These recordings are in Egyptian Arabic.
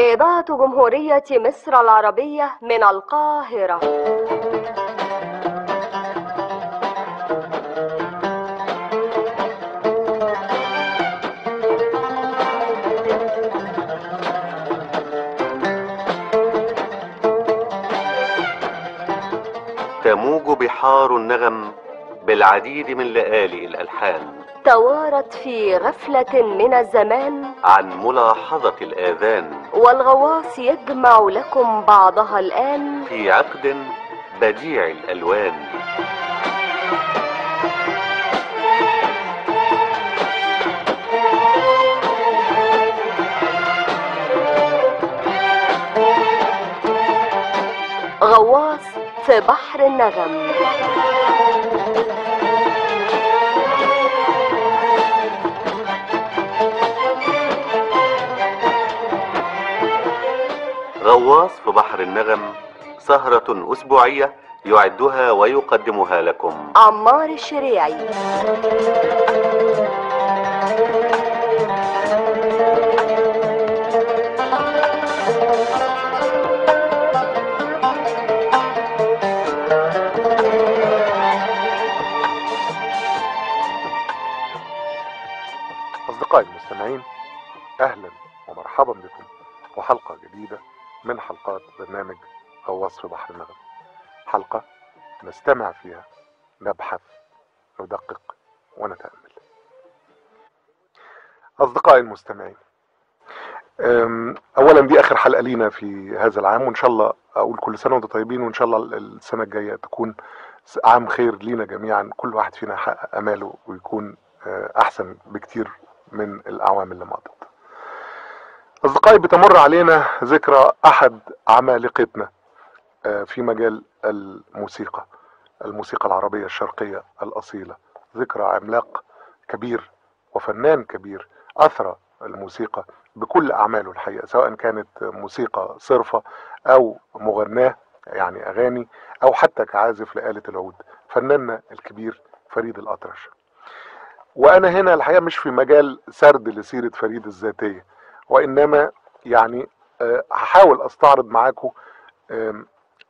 إذاعة جمهورية مصر العربية من القاهرة تموج بحار النغم بالعديد من لآلئ الألحان توارت في غفلة من الزمان عن ملاحظة الآذان والغواص يجمع لكم بعضها الآن في عقد بديع الألوان غواص في بحر النغم غواص في بحر النغم سهرة أسبوعية يعدها ويقدمها لكم عمار الشريعي أصدقائي المستمعين أهلا ومرحبا بكم وحلقة جديدة من حلقات برنامج غواص في بحر النغم حلقة نستمع فيها نبحث ندقق ونتأمل أصدقائي المستمعين أم، أولا دي آخر حلقة لينا في هذا العام وإن شاء الله أقول كل سنة وأنتم طيبين وإن شاء الله السنة الجاية تكون عام خير لينا جميعا كل واحد فينا يحقق أماله ويكون آه، أحسن بكتير من الأعوام اللي مضت أصدقائي بتمر علينا ذكرى أحد عمالقتنا آه، في مجال الموسيقى الموسيقى العربية الشرقية الأصيلة ذكرى عملاق كبير وفنان كبير أثرى الموسيقى بكل أعماله الحقيقة سواء كانت موسيقى صرفة أو مغناة يعني أغاني أو حتى كعازف لآلة العود فناننا الكبير فريد الأطرش وأنا هنا الحقيقة مش في مجال سرد لسيرة فريد الذاتية وإنما يعني آه، هحاول أستعرض معاكم آم،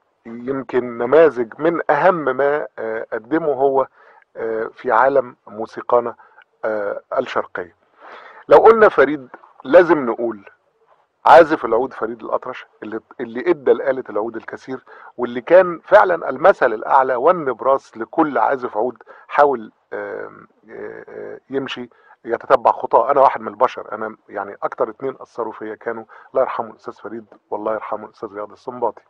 يمكن نماذج من أهم ما آه، قدمه هو آه، في عالم موسيقانا آه، الشرقية لو قلنا فريد لازم نقول عازف العود فريد الأطرش اللي اللي ادى لآلة العود الكثير واللي كان فعلا المثل الأعلى والنبراس لكل عازف عود حاول آم، آه، آه، يمشي يتتبع خطاه انا واحد من البشر انا يعني اكتر اتنين اثروا فيا كانوا الله يرحمه الاستاذ فريد والله يرحمه الاستاذ رياض السنباطي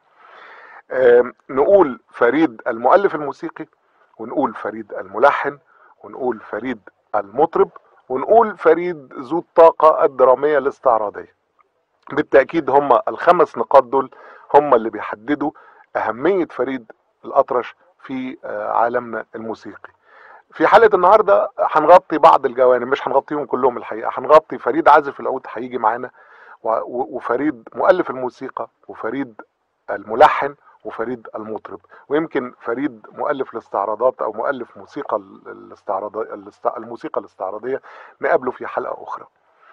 آم، نقول فريد المؤلف الموسيقي ونقول فريد الملحن ونقول فريد المطرب ونقول فريد ذو الطاقة الدرامية الاستعراضية بالتأكيد هم الخمس نقاط دول هم اللي بيحددوا أهمية فريد الأطرش في آه، عالمنا الموسيقي في حلقة النهاردة هنغطي بعض الجوانب مش هنغطيهم كلهم الحقيقة هنغطي فريد عازف العود هيجي معانا و- و- وفريد مؤلف الموسيقى وفريد الملحن وفريد المطرب ويمكن فريد مؤلف الاستعراضات او مؤلف موسيقى ال- الاستعراض الاست- الموسيقى الاستعراضية نقابله في حلقة اخرى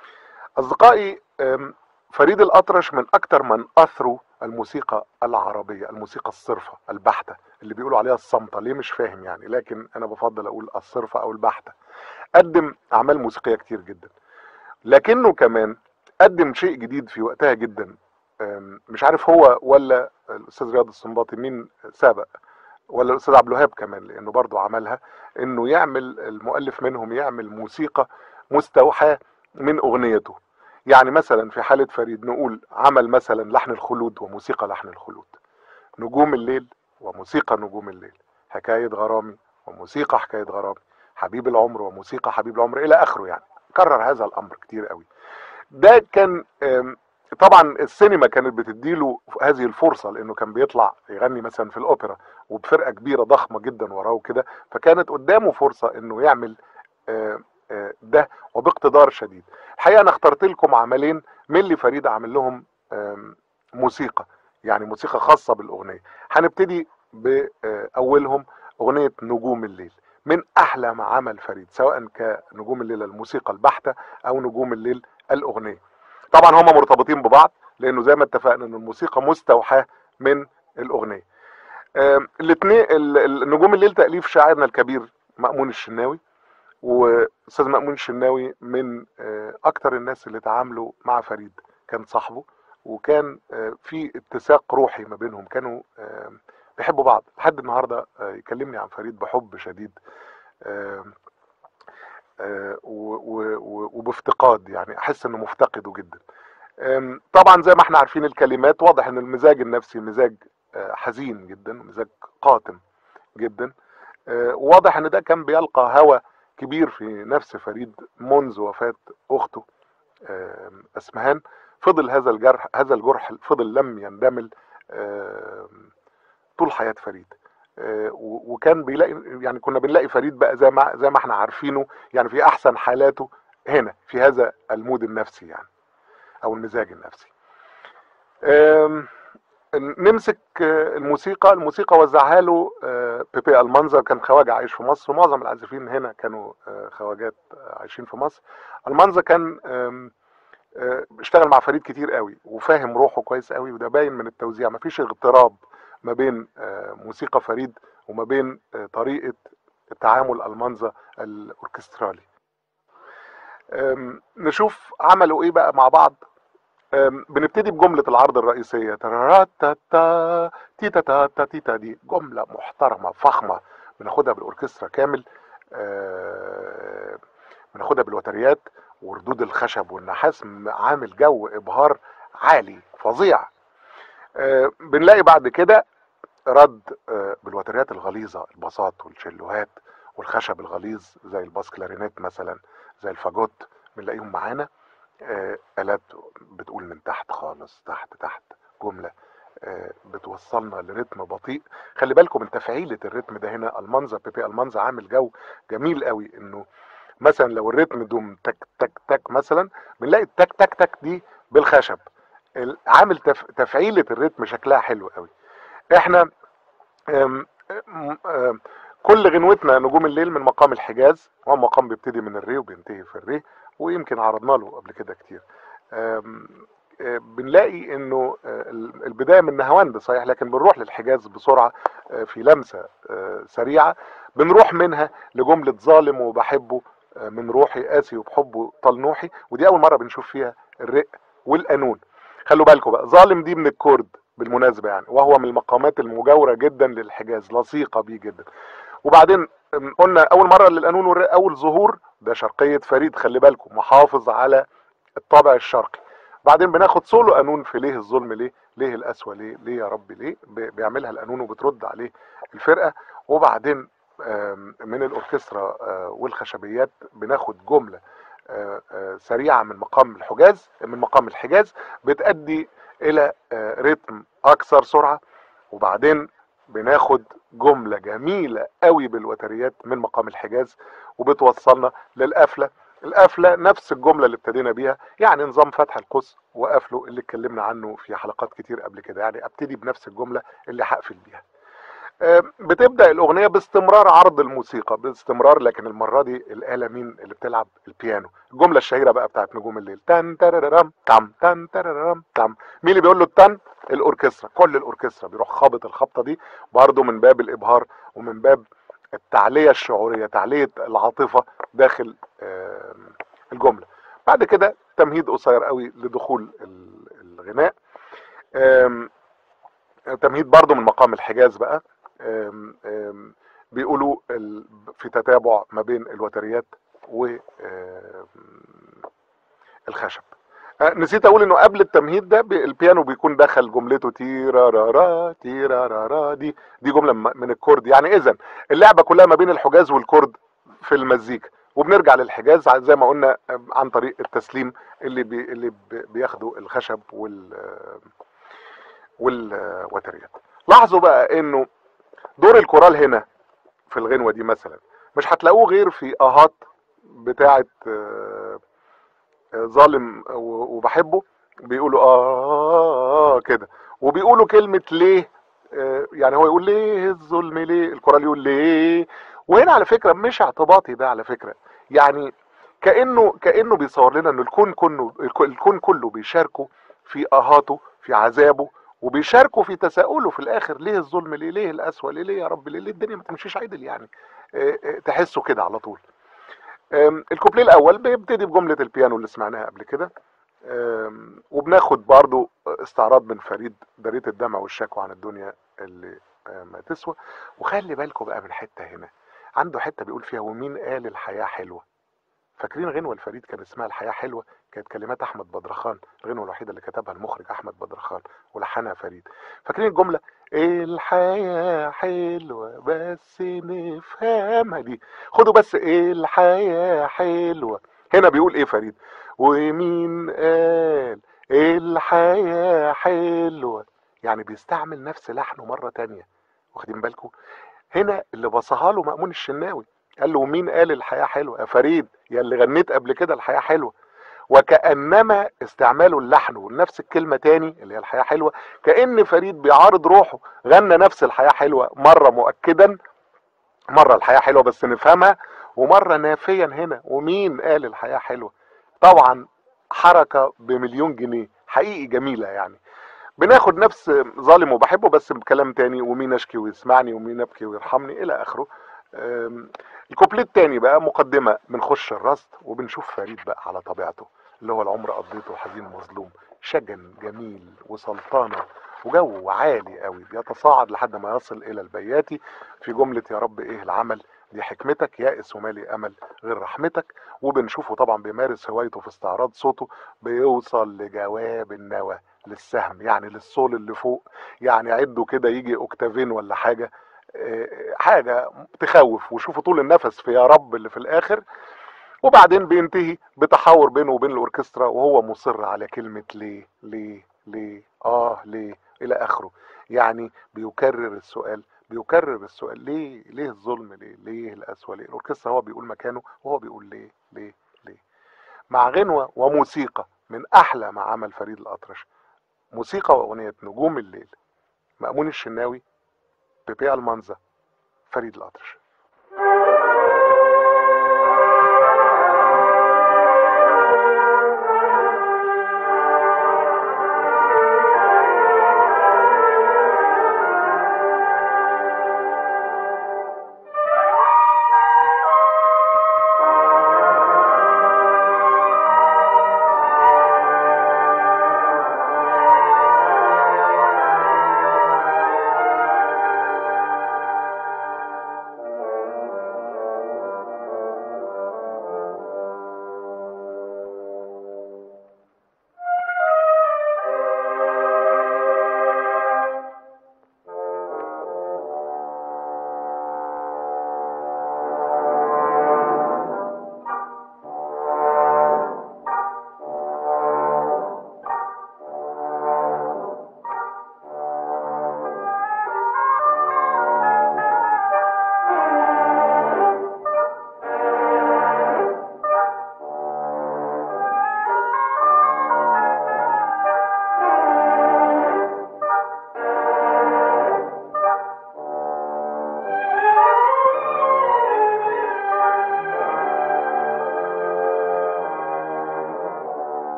اصدقائي أم، فريد الاطرش من اكتر من اثروا الموسيقى العربية الموسيقى الصرفة البحتة اللي بيقولوا عليها الصامتة ليه مش فاهم يعني لكن انا بفضل اقول الصرفة او البحتة قدم اعمال موسيقية كتير جدا لكنه كمان قدم شيء جديد في وقتها جدا أم، مش عارف هو ولا الاستاذ رياض السنباطي مين سابق ولا الاستاذ عبد الوهاب كمان لانه برضه عملها انه يعمل المؤلف منهم يعمل موسيقى مستوحاه من اغنيته يعني مثلا في حاله فريد نقول عمل مثلا لحن الخلود وموسيقى لحن الخلود نجوم الليل وموسيقى نجوم الليل حكايه غرامي وموسيقى حكايه غرامي حبيب العمر وموسيقى حبيب العمر الى اخره يعني كرر هذا الامر كتير قوي ده كان آم، طبعا السينما كانت بتديله هذه الفرصه لانه كان بيطلع يغني مثلا في الاوبرا وبفرقه كبيره ضخمه جدا وراه وكده فكانت قدامه فرصه انه يعمل آه، آه، ده وباقتدار شديد الحقيقه انا اخترت لكم عملين من اللي فريد عامل لهم آم، موسيقى يعني موسيقى خاصه بالاغنيه هنبتدي باولهم اغنيه نجوم الليل من احلى ما عمل فريد سواء كنجوم الليل الموسيقى البحته او نجوم الليل الاغنيه طبعا هما مرتبطين ببعض لانه زي ما اتفقنا ان الموسيقى مستوحاه من الاغنيه الاثنين النجوم الليل تاليف شاعرنا الكبير مأمون الشناوي واستاذ مأمون الشناوي من آه، اكتر الناس اللي تعاملوا مع فريد كان صاحبه وكان آه، في اتساق روحي ما بينهم كانوا آه، بيحبوا بعض لحد النهارده آه، يكلمني عن فريد بحب شديد آه، آه، و- و- و- وبافتقاد يعني احس انه مفتقده جدا آم، طبعا زي ما احنا عارفين الكلمات واضح ان المزاج النفسي مزاج آه، حزين جدا مزاج قاتم جدا آه، واضح ان ده كان بيلقى هوى كبير في نفس فريد منذ وفاة اخته آم، اسمهان فضل هذا الجرح هذا الجرح فضل لم يندمل آم، طول حياة فريد آه، و- وكان بيلاقي يعني كنا بنلاقي فريد بقى زي ما زي ما احنا عارفينه يعني في احسن حالاته هنا في هذا المود النفسي يعني او المزاج النفسي آم، نمسك آه، الموسيقى الموسيقى وزعها له آه، بيبي المنظر كان خواجه عايش في مصر ومعظم العازفين هنا كانوا آه، خواجات آه، عايشين في مصر المنظر كان آم، آه، اشتغل مع فريد كتير قوي وفاهم روحه كويس قوي وده باين من التوزيع مفيش اغتراب ما بين آه، موسيقى فريد وما بين آه، طريقة تعامل المنظر الاوركسترالي آم، نشوف عملوا ايه بقى مع بعض آم، بنبتدي بجملة العرض الرئيسية تراراتاتا تيتا تاتا تيتا دي جملة محترمة فخمة بناخدها بالأوركسترا كامل آه، بناخدها بالوتريات وردود الخشب والنحاس م- عامل جو إبهار عالي فظيع آه، بنلاقي بعد كده رد آه، بالوتريات الغليظة الباصات والشلوهات والخشب الغليظ زي الباس كلارينيت مثلا زي الفاجوت بنلاقيهم معانا آه، آلات بتقول من تحت خالص تحت تحت جملة آه، بتوصلنا لرتم بطيء خلي بالكم من تفعيلة الرتم ده هنا المنظر بيبي المنظر عامل جو جميل قوي انه مثلا لو الرتم دوم تك تك تك مثلا بنلاقي التك تك تك دي بالخشب ال- عامل تف... تفعيلة الرتم شكلها حلو قوي احنا أم أم أم كل غنوتنا نجوم الليل من مقام الحجاز وهو مقام بيبتدي من الري وبينتهي في الري ويمكن عرضنا له قبل كده كتير أم، أه، بنلاقي انه أه، ال- البدايه من نهاوند صحيح لكن بنروح للحجاز بسرعه أه، في لمسه أه، سريعه بنروح منها لجمله ظالم وبحبه أه، من روحي قاسي وبحبه طال نوحي ودي اول مره بنشوف فيها الرق والقانون خلوا بالكم بقى ظالم دي من الكرد بالمناسبه يعني وهو من المقامات المجاوره جدا للحجاز لصيقه بيه جدا وبعدين أم، قلنا اول مره للقانون والرق اول ظهور ده شرقيه فريد خلي بالكم محافظ على الطابع الشرقي بعدين بناخد سولو قانون في ليه الظلم ليه ليه القسوه ليه ليه يا رب ليه ب- بيعملها القانون وبترد عليه الفرقه وبعدين آم، من الاوركسترا آه، والخشبيات بناخد جمله آه، آه، سريعه من مقام الحجاز من مقام الحجاز بتؤدي الى آه، رتم اكثر سرعه وبعدين بناخد جمله جميله قوي بالوتريات من مقام الحجاز وبتوصلنا للقفله القفله نفس الجمله اللي ابتدينا بيها يعني نظام فتح القوس وقفله اللي اتكلمنا عنه في حلقات كتير قبل كده يعني ابتدي بنفس الجمله اللي هقفل بيها آه، بتبدا الاغنيه باستمرار عرض الموسيقى باستمرار لكن المره دي الاله مين اللي بتلعب البيانو الجمله الشهيره بقى بتاعت نجوم الليل تن ترررم تم تن ترررم تم مين اللي بيقول له التن الاوركسترا كل الاوركسترا بيروح خابط الخبطه دي برضه من باب الابهار ومن باب التعليه الشعوريه تعليه العاطفه داخل آم، الجمله بعد كده تمهيد قصير قوي لدخول ال- الغناء آم، تمهيد برضه من مقام الحجاز بقى آم، آم، بيقولوا ال- في تتابع ما بين الوتريات والخشب نسيت اقول انه قبل التمهيد ده بي- البيانو بيكون دخل جملته تيرارارا تيرارارا دي دي جمله م- من الكورد يعني اذا اللعبه كلها ما بين الحجاز والكورد في المزيكا وبنرجع للحجاز ع- زي ما قلنا عن طريق التسليم اللي بي اللي بي- بياخدوا الخشب وال والوتريات لاحظوا بقى انه دور الكورال هنا في الغنوه دي مثلا مش هتلاقوه غير في اهات بتاعه آه، آه، ظالم و- وبحبه بيقولوا اه كده وبيقولوا كلمه ليه آه، يعني هو يقول ليه الظلم ليه الكورال يقول ليه وهنا على فكره مش اعتباطي ده على فكره يعني كانه كانه بيصور لنا ان الكون كله الكون كله بيشاركوا في اهاته في عذابه وبيشاركوا في تساؤله في الاخر ليه الظلم ليه ليه القسوه ليه ليه يا رب ليه, ليه الدنيا ما تمشيش عدل يعني آه، آه، تحسوا كده على طول آم، الكوبليه الاول بيبتدي بجمله البيانو اللي سمعناها قبل كده آم، وبناخد برضو استعراض من فريد برية الدمع والشكوى عن الدنيا اللي آه، ما تسوى وخلي بالكم بقى من حته هنا عنده حته بيقول فيها ومين قال الحياه حلوه فاكرين غنوه الفريد كان اسمها الحياه حلوه كانت كلمات احمد بدرخان الغنوه الوحيده اللي كتبها المخرج احمد بدرخان ولحنها فريد فاكرين الجمله الحياه حلوه بس نفهمها دي خدوا بس الحياه حلوه هنا بيقول ايه فريد ومين قال الحياه حلوه يعني بيستعمل نفس لحنه مره تانية واخدين بالكم هنا اللي بصها له مأمون الشناوي قال له مين قال الحياة حلوة يا فريد يا اللي غنيت قبل كده الحياة حلوة وكأنما استعماله اللحن ونفس الكلمة تاني اللي هي الحياة حلوة كأن فريد بيعارض روحه غنى نفس الحياة حلوة مرة مؤكدا مرة الحياة حلوة بس نفهمها ومرة نافيا هنا ومين قال الحياة حلوة طبعا حركة بمليون جنيه حقيقي جميلة يعني بناخد نفس ظالم وبحبه بس بكلام تاني ومين اشكي ويسمعني ومين ابكي ويرحمني الى اخره أم، الكوبليه التاني بقى مقدمه بنخش الرصد وبنشوف فريد بقى على طبيعته اللي هو العمر قضيته حزين مظلوم شجن جميل وسلطنه وجو عالي قوي بيتصاعد لحد ما يصل الى البياتي في جمله يا رب ايه العمل دي حكمتك يائس ومالي امل غير رحمتك وبنشوفه طبعا بيمارس هوايته في استعراض صوته بيوصل لجواب النوى للسهم يعني للصول اللي فوق يعني عدوا كده يجي اوكتافين ولا حاجه آه، حاجه تخوف وشوفوا طول النفس في يا رب اللي في الاخر وبعدين بينتهي بتحاور بينه وبين الاوركسترا وهو مصر على كلمه ليه ليه ليه اه ليه الى اخره يعني بيكرر السؤال بيكرر السؤال ليه ليه الظلم ليه ليه القسوه ليه الاوركسترا هو بيقول مكانه وهو بيقول ليه ليه ليه مع غنوه وموسيقى من احلى ما عمل فريد الاطرش موسيقى واغنيه نجوم الليل مأمون الشناوي بيبي المانزا فريد الأطرش Thank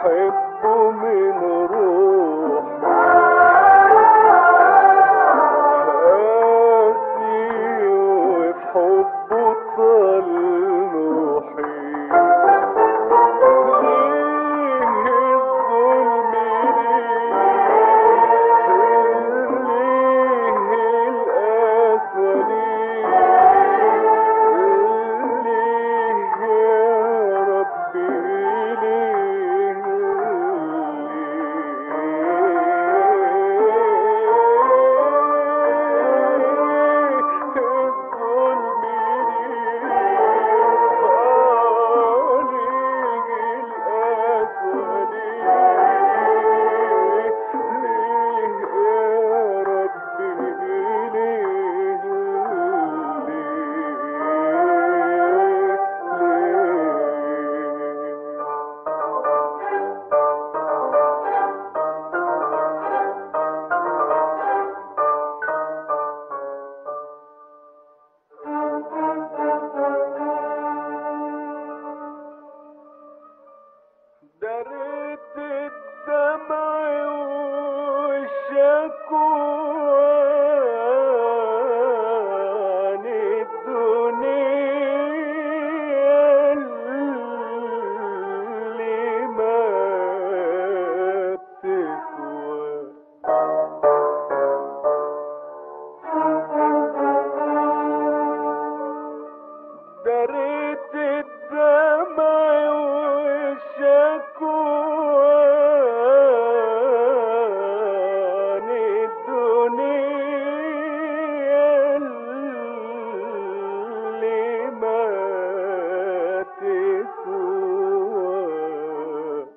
بحبه من روح قاسي وفي حبه طال روحي ليه الظلم ليه ليه القسوة ليه ليه يا ربي ليه الظلم دريت الدمع والشكوى عن الدنيا اللي ما بتسوى دريت الدمع والشكوى عن الدنيا اللي ما تسوى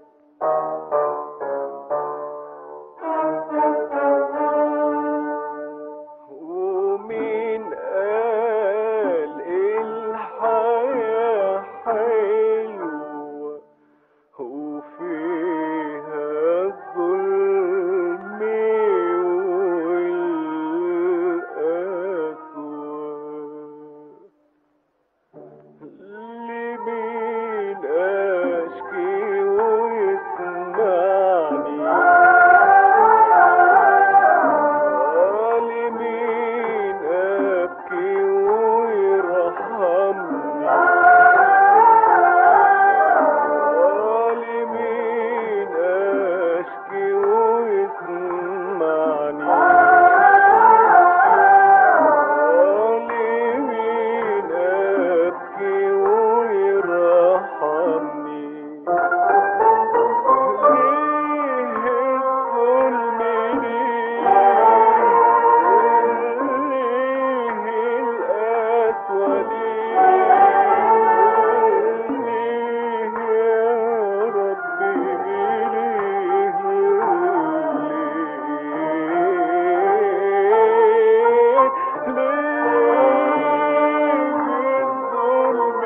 ومين قال الحياة حلوة وفيها الظلم والقسوة لمين أشكي ويسمعني لمين أبكي ويرحمني لمين أشكي ويسمعني لمين أبكي ويرحمني ليه الظلم ليه القسوة ليه يا ربي ليه ليه الظلم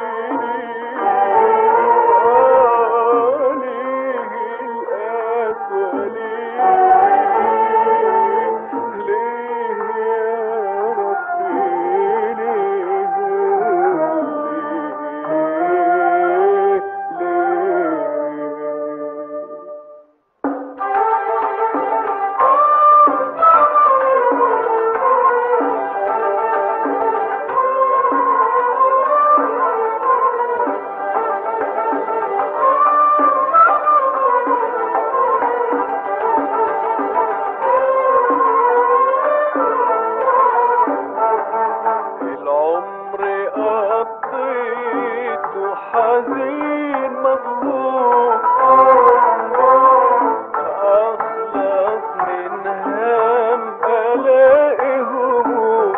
العمر قضيته حزين مظلوم أخلص من هم ألاقي هموم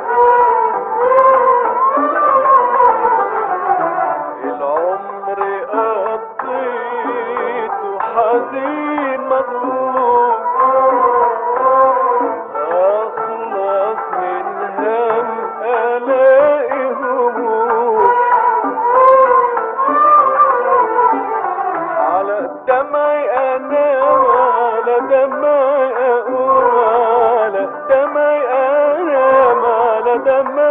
العمر قضيته حزين مظلوم أخلص من هم ألاقي هموم على دمعي أنا وعلى دمعي أقول على دمعي أنام على دمعي